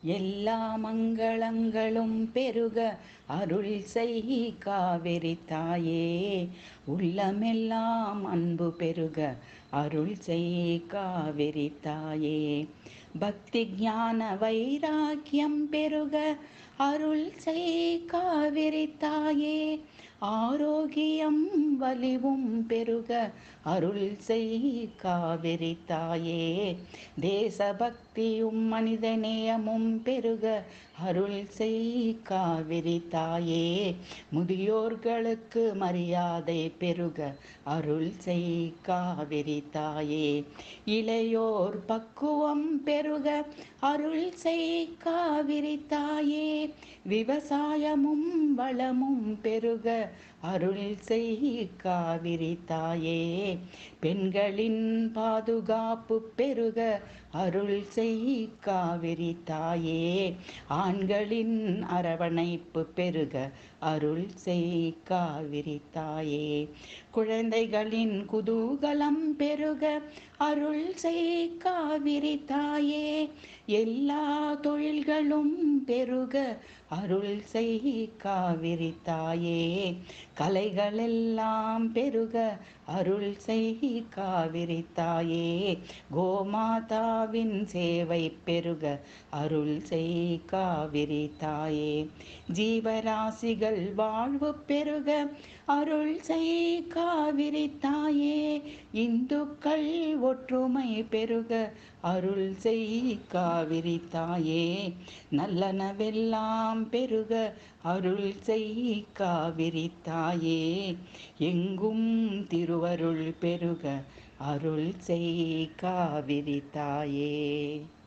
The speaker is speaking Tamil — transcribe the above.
எல்லா மங்களங்களும் பெருக அருள் செய் காவிரி தாயே உள்ளமெல்லாம் அன்பு பெருக அருள் செய் காவிரி தாயே பக்தி ஞான வைராக்கியம் பெருக அருள் செய் காவிரி தாயே ஆரோக்கியம் வலிவும் பெருக அருள் செய் காவிரி தாயே தேசபக்தியும் மனிதநேயமும் பெருக அருள் செய் காவிரி தாயே முதியோர்களுக்கு மரியாதை பெருக அருள் செய் காவிரி தாயே இளையோர் பக்குவம் பெருக அருள் செய் காவிரி தாயே விவசாயமும் வளமும் பெருக அருள் செய் காவிரி தாயே பெண்களின் பாதுகாப்பு பெருக அருள் செய் காவிரி தாயே ஆண்களின் அரவணைப்பு பெருக அருள் செய் காவிரி தாயே குழந்தைகளின் குதூகலம் பெருக அருள் செய் காவிரி தாயே எல்லா தொழில்களும் பெருக அருள் செய் காவிரி தாயே கலைகளெல்லாம் பெருக அருள் செய் காவிரி தாயே கோமாதாவின் சேவை பெருக அருள் செய் காவிரி தாயே ஜீவராசிகள் வாழ்வு பெருக அருள் செய் காவிரி தாயே இந்துக்கள் ஒற்றுமை பெருக அருள் செய் காவிரி தாயே நல்லனவெல்லாம் பெருக அருள் செய் காவிரி தாயே எங்கும் திருவருள் பெருக அருள் செய் காவிரி தாயே